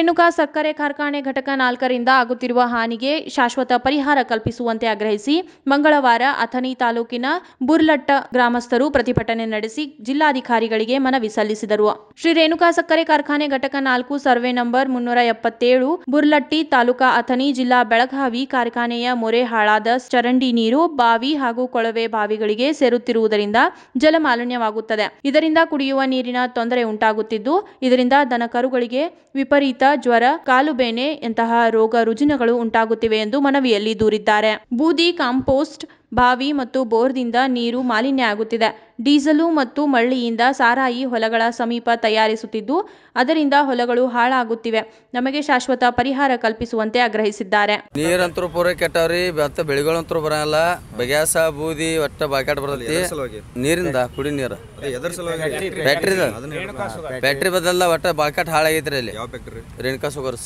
ರೇಣುಕಾ ಸಕ್ಕರೆ ಕಾರ್ಖಾನೆ ಘಟಕ ನಾಲ್ಕರಿಂದ ಆಗುತ್ತಿರುವ ಹಾನಿಗೆ ಶಾಶ್ವತ ಪರಿಹಾರ ಕಲ್ಪಿಸುವಂತೆ ಆಗ್ರಹಿಸಿ ಮಂಗಳವಾರ ಅಥಣಿ ತಾಲೂಕಿನ ಬುರ್ಲಟ್ಟ ಗ್ರಾಮಸ್ಥರು ಪ್ರತಿಭಟನೆ ನಡೆಸಿ ಜಿಲ್ಲಾಧಿಕಾರಿಗಳಿಗೆ ಮನವಿ ಸಲ್ಲಿಸಿದರು ಶ್ರೀ ರೇಣುಕಾ ಸಕ್ಕರೆ ಕಾರ್ಖಾನೆ ಘಟಕ ನಾಲ್ಕು ಸರ್ವೆ ನಂಬರ್ ಮುನ್ನೂರ ಎಪ್ಪತ್ತೇಳು ಬುರ್ಲಟ್ಟಿ ತಾಲೂಕಾ ಅಥಣಿ ಜಿಲ್ಲಾ ಬೆಳಗಾವಿ ಕಾರ್ಖಾನೆಯ ಮೊರೆ ಹಾಳಾದ ಚರಂಡಿ ನೀರು ಬಾವಿ ಹಾಗೂ ಕೊಳವೆ ಬಾವಿಗಳಿಗೆ ಸೇರುತ್ತಿರುವುದರಿಂದ ಜಲಮಾಲಿನ್ಯವಾಗುತ್ತದೆ ಇದರಿಂದ ಕುಡಿಯುವ ನೀರಿನ ತೊಂದರೆ ಉಂಟಾಗುತ್ತಿದ್ದು ಇದರಿಂದ ದನಕರುಗಳಿಗೆ ವಿಪರೀತ ಜ್ವರ ಕಾಲುಬೇನೆ ಇಂತಹ ರೋಗ ರುಜಿನಗಳು ಉಂಟಾಗುತ್ತಿವೆ ಎಂದು ಮನವಿಯಲ್ಲಿ ದೂರಿದ್ದಾರೆ ಬೂದಿ ಕಾಂಪೋಸ್ಟ್ ಬಾವಿ ಮತ್ತು ಬೋರ್ದಿಂದ ನೀರು ಮಾಲಿನ್ಯ ಆಗುತ್ತಿದೆ ಡೀಸೆಲು ಮತ್ತು ಮಳ್ಳಿಯಿಂದ ಸಾರಾಯಿ ಹೊಲಗಳ ಸಮೀಪ ತಯಾರಿಸುತ್ತಿದ್ದು ಅದರಿಂದ ಹೊಲಗಳು ಹಾಳಾಗುತ್ತಿವೆ ನಮಗೆ ಶಾಶ್ವತ ಪರಿಹಾರ ಕಲ್ಪಿಸುವಂತೆ ಆಗ್ರಹಿಸಿದ್ದಾರೆ ನೀರಂತರೂ ಪೂರ ಕೆಟ್ಟವ್ರಿ ಮತ್ತೆ ಬೆಳೆಗಳಂತರೂ ಬರಲ್ಲ ಬಗ್ಯಾಸ ಬೂದಿ ಒಟ್ಟ ಬಾಕೆಟ್ ಬರ್ತೈತಿ ಸಲುವಾಗಿ ನೀರಿಂದ ಕುಡಿ ನೀರು ಅದೇ ಎದರ ಸಲುವಾಗಿ ಫ್ಯಾಕ್ಟ್ರಿದ ಅದನ್ನ ಹೇಳ್ಬೇಕು. ಫ್ಯಾಕ್ಟ್ರಿ ಬದಲ್ಲ ಒಟ್ಟ ಬಾಕೆಟ್ ಹಾಳಾಗೈತ್ರಿ ಅಲ್ಲಿ ಯಾವ ಫ್ಯಾಕ್ಟ್ರಿ ರೇಣುಕಾ ಸುಗರ್ಸ್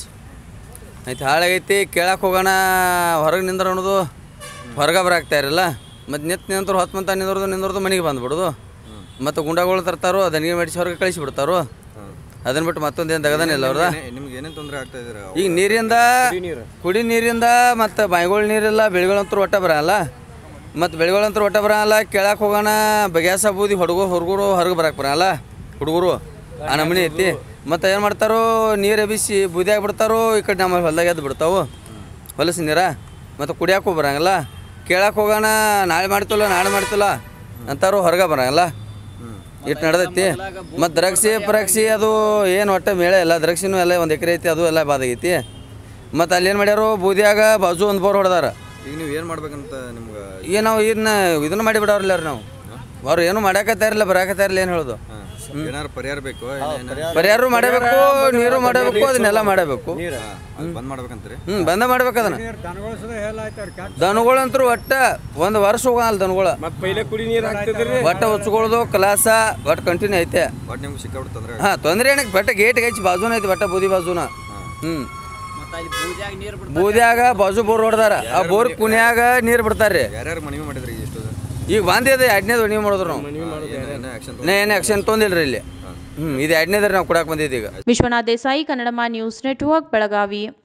ಆಯ್ತು ಹಾಳಾಗೈತಿ ಕೇಳಕ್ಕೆ ಹೋಗೋಣ ಹೊರಗೆ ನಿಂದ್ರ ಅನ್ನೋದು ಹೊರಗೆ ಬರಾಕ್ತಾ ಇರಲ್ಲ ಮತ್ತು ನಿಂತು ನಿಂತರು ಹೊತ್ತು ಮಂತ ನಿಂದ್ರದು ನಿಂದ್ರದು ಮನೆಗೆ ಬಂದ್ಬಿಡೋದು ಮತ್ತು ಗುಂಡಗಳು ತರ್ತಾರೋ ಅದನ್ನ ಮಾಡಿಸಿ ಹೊರಗೆ ಕಳಿಸಿ ಬಿಡ್ತಾರೋ ಅದನ್ನ ಬಿಟ್ಟು ಮತ್ತೊಂದೇನು ತೆಗದಾನಿಲ್ಲ ಅವ್ರದ ನಿಮ್ಗೆ ಏನೇನು ತೊಂದರೆ ಆಗ್ತಾ ಇದ್ದೀರಾ ಈಗ ನೀರಿಂದ ಕುಡಿ ನೀರಿಂದ ಮತ್ತು ಬಾಯಿಗಳ ನೀರಿಲ್ಲ ಬೆಳೆಗಳಂತೂ ಒಟ್ಟ ಬರಲ್ಲ ಮತ್ತು ಬೆಳೆಗಳಂತೂ ಒಟ್ಟ ಬರಲ್ಲ ಕೇಳಕ್ಕೆ ಹೋಗೋಣ ಬಗ್ಯಾಸ ಬೂದಿ ಹುಡುಗರು ಹುಡುಗರು ಹೊರಗೆ ಬರಕ್ಕೆ ಬರಲ್ಲ ಹುಡುಗರು ಆ ನಮೂನಿ ಐತಿ ಮತ್ತು ಏನು ಮಾಡ್ತಾರೋ ನೀರು ಎಬ್ಬಿಸಿ ಬೂದಿಯಾಗಿ ಬಿಡ್ತಾರೋ ಈ ಕಡೆ ನಮ್ಮ ಹೊಲ್ದಾಗ ಎದ್ದು ಬಿಡ್ತಾವು ಹೊಲಸು ನೀರ ಮತ್ತು ಕುಡಿಯೋಕ್ಕೂ ಬರಂಗಿಲ್ಲ ಕೇಳಕ್ಕೆ ಹೋಗೋಣ ನಾಳೆ ಮಾಡ್ತಿಲ್ಲ ನಾಳೆ ಮಾಡ್ತಿಲ್ಲ ಅಂತಾರು ಹೊರಗೆ ಬರಂಗಿಲ್ಲ ಇಟ್ಟು ನಡೆದೈತಿ ಮತ್ತು ದ್ರಾಕ್ಷಿ ಪರಾಕ್ಷಿ ಅದು ಏನು ಒಟ್ಟ ಮೇಳೆ ಇಲ್ಲ ದ್ರಾಕ್ಷಿನೂ ಎಲ್ಲ ಒಂದು ಎಕರೆ ಐತಿ ಅದು ಎಲ್ಲ ಬಾದಾಗೈತಿ ಮತ್ತು ಅಲ್ಲಿ ಏನು ಮಾಡ್ಯಾರು ಬೂದಿಯಾಗ ಬಾಜು ಒಂದು ಬೋರ್ ಹೊಡೆದಾರ ಈಗ ನೀವು ಏನು ಮಾಡ್ಬೇಕಂತ ನಿಮ್ಗೆ ಈಗ ನಾವು ಇದನ್ನ ಇದನ್ನ ಮಾಡಿ ಬಿಡೋರಿಲ್ಲ ನಾವು ಅವ್ರು ಏನು ಮಾಡಾಕತ್ತಾ ಇರಲಿಲ್ಲ ಬರಾಕತ್ತಾ ಇರಲಿಲ್ಲ ಏನು ಹೇಳೋದು ಏನಾರು ಪರಿಹಾರ ಬೇಕು ಏನೇನು ಪರಿಹಾರ ಮಾಡಬೇಕು ನೀರು ಮಾಡಬೇಕು ಅದನ್ನೆಲ್ಲ ಮಾಡಬೇಕು ಬಂದ್ ಮಾಡ್ಬೇಕಂತೀರಿ ಹ್ಞೂ ಬಂದ ಮಾಡ್ಬೇಕು ಅದನ್ನ ದನಗಳಂತರೂ ಒಟ್ಟ ಒಂದು ವರ್ಷ ಹೋಗಲ್ಲ ದನಗಳು ಮತ್ ಪೈಲೆ ಕುಡಿ ನೀರ್ ಹಾಕ್ತಿದ್ರಿ ಒಟ್ಟ ಉಚ್ಕೊಳ್ಳೋದು ಕಲಾಸ ಒಟ್ಟು ಕಂಟಿನ್ಯೂ ಐತೆ ಒಟ್ಟು ನಿಮ್ಗೆ ಸಿಕ್ಕಾಬಿಟ್ಟು ತೊಂದರೆ ಹಾಂ ತೊಂದರೆ ಏನಕ್ಕೆ ಬೆಟ್ಟ ಗೇಟ್ ಹಚ್ಚಿ ಬಾಜುನ ಐತಿ ಬೆಟ್ಟ ಬೂದಿ ಬಾಜುನ ಹ್ಞೂ ಬೂದ್ಯಾಗ ಬಾಜು ಬೋರ್ ಹೊಡೆದಾರ ಆ ಬೋರ್ ಕುನ್ಯಾಗ ನೀರು ಬಿಡ್ತಾರ್ರಿ ಯಾರ್ಯಾರು ಮನವಿ ಮಾಡಿದ್ರಿ ಎಷ್ಟು ಈಗ ಬಂದಿದೆ ಎರಡನೇದು ನೀವು ಮಾಡಿದ್ರು ನಾವು ಏನೇ ಆಕ್ಷನ್ ನಾ ಏನು ಆಕ್ಷನ್ ತೊಂದಿಲ್ರಿ ಇಲ್ಲಿ ಹ್ಞೂ ಇದು ಎರಡನೇದ್ರಿ ನಾವು ಕೊಡಕ್ಕೆ ಬಂದಿದ್ದು ಈಗ ವಿಶ್ವನಾಥ್ ದೇಸಾಯಿ ಕನ್ನಡಮ ನ್ಯೂಸ್ ನೆಟ್ವರ್ಕ್ ಬೆಳಗಾವಿ